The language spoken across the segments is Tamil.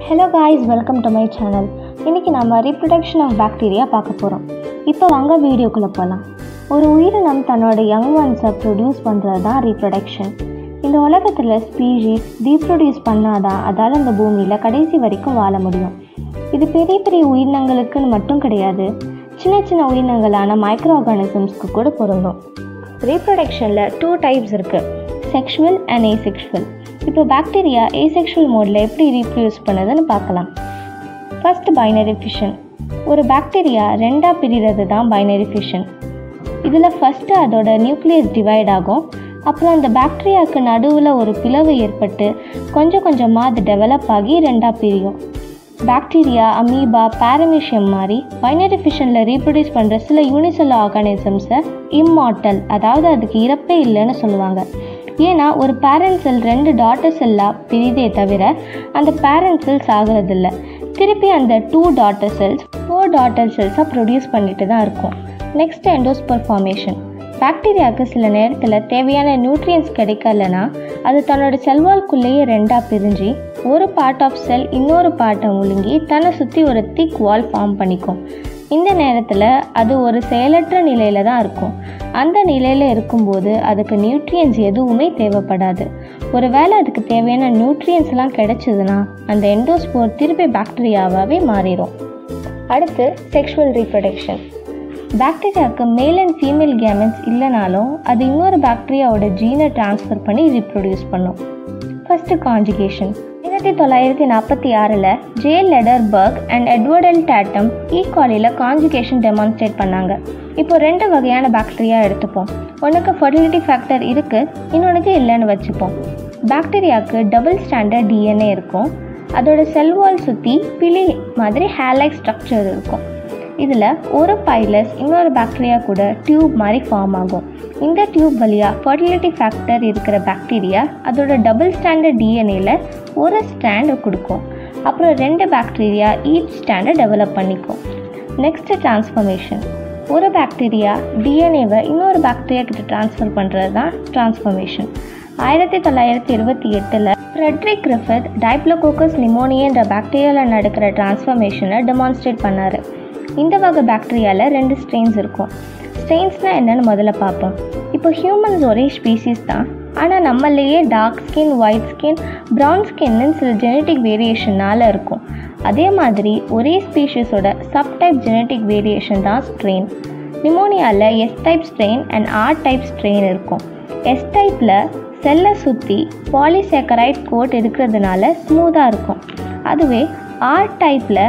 hello guys welcome to my channel இன்றைக்கி நம்ம ரீப்ரொடக்ஷன் ஆஃப் பாக்டீரியா பார்க்க போகிறோம் இப்போ வாங்க வீடியோக்குள்ளே போகலாம் ஒரு உயிரினம் தன்னோட யங் ஒன்ஸை ப்ரொடியூஸ் பண்ணுறது தான் ரீப்ரொடக்ஷன் இந்த உலகத்தில் ஸ்பீஷீஸ் ரீப்ரொடியூஸ் பண்ணாதான் அதால் இந்த பூமியில் கடைசி வரைக்கும் வாழ முடியும் இது பெரிய பெரிய உயிரினங்களுக்குன்னு மட்டும் கிடையாது சின்ன சின்ன உயிரினங்களான மைக்ரோ ஆர்கானிசம்ஸ்க்கு கூட பொருந்தும் ரீப்ரொடக்ஷனில் டூ டைப்ஸ் இருக்குது செக்ஷுவல் அண்ட் ஏசெக்ஷுவல் இப்போ பாக்டீரியா ஏசெக்ஷுவல் மோடில் எப்படி ரீப்ரொடியூஸ் பண்ணுதுன்னு பார்க்கலாம் ஃபர்ஸ்ட் பைனரி ஃபிஷன் ஒரு பாக்டீரியா ரெண்டாக பிரிகிறது தான் பைனரி ஃபிஷன் இதில் ஃபஸ்ட்டு அதோட நியூக்ளியஸ் டிவைட் ஆகும் அப்புறம் அந்த பாக்டீரியாவுக்கு நடுவில் ஒரு பிளவு ஏற்பட்டு கொஞ்சம் கொஞ்சமாக அது டெவலப் ஆகி ரெண்டாக பிரியும் பாக்டீரியா அமீபா பாரமிஷியம் மாதிரி பைனரி ஃபிஷனில் ரீப்ரொடியூஸ் பண்ணுற சில யூனிசெல் ஆர்கானிசம்ஸை இம்மார்டல் அதாவது அதுக்கு இறப்பே இல்லைன்னு சொல்லுவாங்க ஏன்னா ஒரு பேரண்ட் செல் ரெண்டு டாட்டர் செல்லாக பிரிதே தவிர அந்த பேரண்ட் செல்ஸ் ஆகிறதில்ல திருப்பி அந்த two daughter cells four daughter செல்ஸாக ப்ரொடியூஸ் பண்ணிட்டு தான் இருக்கும் நெக்ஸ்ட் எண்டோஸ்பர் ஃபார்மேஷன் பாக்டீரியாவுக்கு சில நேரத்தில் தேவையான நியூட்ரியன்ஸ் கிடைக்கலனா அது தன்னோட செல்வால்குள்ளேயே ரெண்டாக பிரிஞ்சு ஒரு பார்ட் ஆஃப் செல் இன்னொரு பார்ட்டை முழுங்கி தன்னை சுற்றி ஒரு திக் வால் ஃபார்ம் பண்ணிக்கும் இந்த நேரத்தில் அது ஒரு செயலற்ற நிலையில் தான் இருக்கும் அந்த நிலையில் இருக்கும்போது அதுக்கு நியூட்ரியன்ஸ் எதுவுமே தேவைப்படாது ஒருவேளை அதுக்கு தேவையான நியூட்ரியன்ஸ்லாம் கிடைச்சதுன்னா அந்த எண்டோஸ்போர் திருப்பி பாக்டீரியாவாகவே மாறிடும் அடுத்து sexual reproduction பாக்டீரியாவுக்கு male and female gametes இல்லைனாலும் அது இன்னொரு பாக்டீரியாவோட ஜீனை ட்ரான்ஸ்ஃபர் பண்ணி ரீப்ரொடியூஸ் பண்ணும் ஃபஸ்ட்டு காஞ்சுகேஷன் ஆயிரத்தி தொள்ளாயிரத்தி நாற்பத்தி ஆறில் J Lederberg and Edward L Tatum ஈகாலியில் காஞ்சுகேஷன் டெமான்ஸ்ட்ரேட் பண்ணாங்க இப்போ ரெண்டு வகையான பாக்டீரியா எடுத்துப்போம் ஒன்றுக்கு ஃபர்டிலிட்டி ஃபேக்டர் இருக்குது இன்னொன்றுக்கு இல்லைன்னு வச்சுப்போம் பாக்டீரியாவுக்கு டபுள் ஸ்டாண்டர்ட் டிஎன்ஏ இருக்கும் அதோட செல் வால் சுற்றி பிளி மாதிரி ஹேலைக் ஸ்ட்ரக்சர் இருக்கும் இதில் ஒரு பைலஸ் இன்னொரு பாக்டீரியா கூட டியூப் மாதிரி ஃபார்ம் ஆகும் இந்த டியூப் வழியாக ஃபர்டிலிட்டி ஃபேக்டர் இருக்கிற பாக்டீரியா அதோட டபுள் ஸ்டாண்டர்ட் டிஎன்ஏல ஒரு ஸ்டாண்டை கொடுக்கும் அப்புறம் ரெண்டு பாக்டீரியா ஈச் ஸ்டாண்டை டெவலப் பண்ணிக்கும் நெக்ஸ்ட் டிரான்ஸ்ஃபர்மேஷன் ஒரு பாக்டீரியா டிஎன்ஏவை இன்னொரு பாக்டீரியா கிட்ட ட்ரான்ஸ்ஃபர் பண்ணுறது தான் டிரான்ஸ்ஃபர்மேஷன் ஆயிரத்தி தொள்ளாயிரத்தி இருபத்தி எட்டில் ஃப்ரெட்ரிக் கிரிஃபித் டைப்ளோகோக்கஸ் நிமோனியன்ற பாக்டீரியாவில் நடக்கிற டிரான்ஸ்ஃபர்மேஷனை டெமான்ஸ்ட்ரேட் பண்ணார் இந்த வகை பாக்டீரியாவில் ரெண்டு ஸ்ட்ரெயின்ஸ் இருக்கும் ஸ்ட்ரெயின்ஸ்னால் என்னென்னு முதல்ல பார்ப்போம் இப்போ ஹியூமன்ஸ் ஒரே ஸ்பீசிஸ் தான் ஆனால் நம்மளையே dark skin white skin brown ஸ்கின்னு சில ஜெனட்டிக் வேரியேஷனால் இருக்கும் அதே மாதிரி ஒரே ஸ்பீஷீஸோட சப்டைப் ஜெனட்டிக் வேரியேஷன் தான் ஸ்ட்ரெயின் நிமோனியாவில் S type strain and R type strain இருக்கும் எஸ் டைப்பில் செல்லை சுற்றி பாலிசேக்கரைட் கோட் இருக்கிறதுனால ஸ்மூத்தாக இருக்கும் அதுவே ஆர் டைப்பில்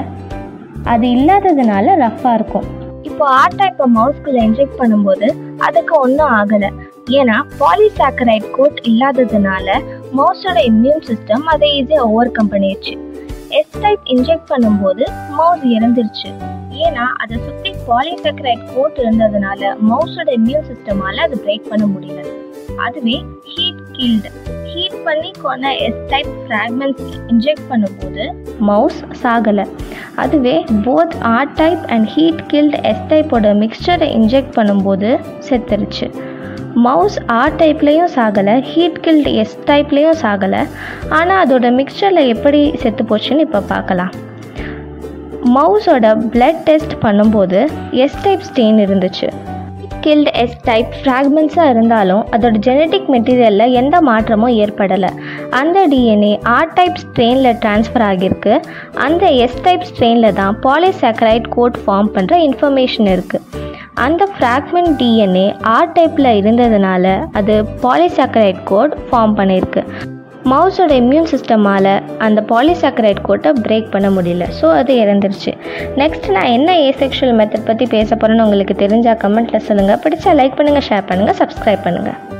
அது இல்லாததுனால ரஃப்பாக இருக்கும் இப்போ ஆர் டைப்பை மவுஸ்குள்ளே இன்ஜெக்ட் பண்ணும்போது அதுக்கு ஒன்றும் ஆகலை ஏன்னா பாலிசாக்கரைட் கோட் இல்லாததுனால மவுஸோட இம்யூன் சிஸ்டம் அதை ஈஸியாக ஓவர் கம் பண்ணிடுச்சு எஸ் டைப் இன்ஜெக்ட் பண்ணும்போது மவுஸ் இறந்துருச்சு ஏன்னா அதை சுற்றி பாலிசாக்கரைட் கோட் இருந்ததுனால மவுஸோட இம்யூன் சிஸ்டமால அது பிரேக் பண்ண முடியல அதுவே ஹீட் கில்டு ஹீட் பண்ணி கொண்ட எஸ் டைப் ஃப்ராக்மெண்ட்ஸ் இன்ஜெக்ட் பண்ணும்போது மவுஸ் சாகலை அதுவே both R type and heat killed S டைப்போட மிக்சரை இன்ஜெக்ட் பண்ணும்போது செத்துருச்சு மவுஸ் ஆர் டைப்லேயும் சாகலை ஹீட் கில்ட் எஸ் டைப்லேயும் சாகலை ஆனால் அதோட மிக்சரில் எப்படி செத்து போச்சுன்னு இப்போ பார்க்கலாம் மவுஸோட பிளட் டெஸ்ட் பண்ணும்போது எஸ் டைப் ஸ்டெயின் இருந்துச்சு கில்ட் எஸ் டைப் ஃப்ராக்மெண்ட்ஸாக இருந்தாலும் அதோட ஜெனட்டிக் மெட்டீரியலில் எந்த மாற்றமும் ஏற்படலை அந்த டிஎன்ஏ ஆர் டைப் ஸ்ட்ரெயினில் ட்ரான்ஸ்ஃபர் ஆகியிருக்கு அந்த எஸ் டைப் ஸ்ட்ரெயினில் தான் பாலிசாக்கரைட் கோட் ஃபார்ம் பண்ணுற இன்ஃபர்மேஷன் இருக்குது அந்த ஃப்ராக்மெண்ட் டிஎன்ஏ ஆர் டைப்பில் இருந்ததுனால அது பாலிசாக்கரைட் கோட் ஃபார்ம் பண்ணியிருக்கு மவுஸோட இம்யூன் சிஸ்டமால் அந்த பாலிசாக்கரைட் கோட்டை பிரேக் பண்ண முடியல ஸோ அது இறந்துருச்சு நெக்ஸ்ட் நான் என்ன ஏசெக்ஷுவல் மெத்தட் பற்றி பேச போகிறேன்னு உங்களுக்கு தெரிஞ்சால் கமெண்ட்டில் சொல்லுங்கள் பிடிச்சா லைக் பண்ணுங்கள் ஷேர் பண்ணுங்கள் சப்ஸ்கிரைப் பண்ணுங்கள்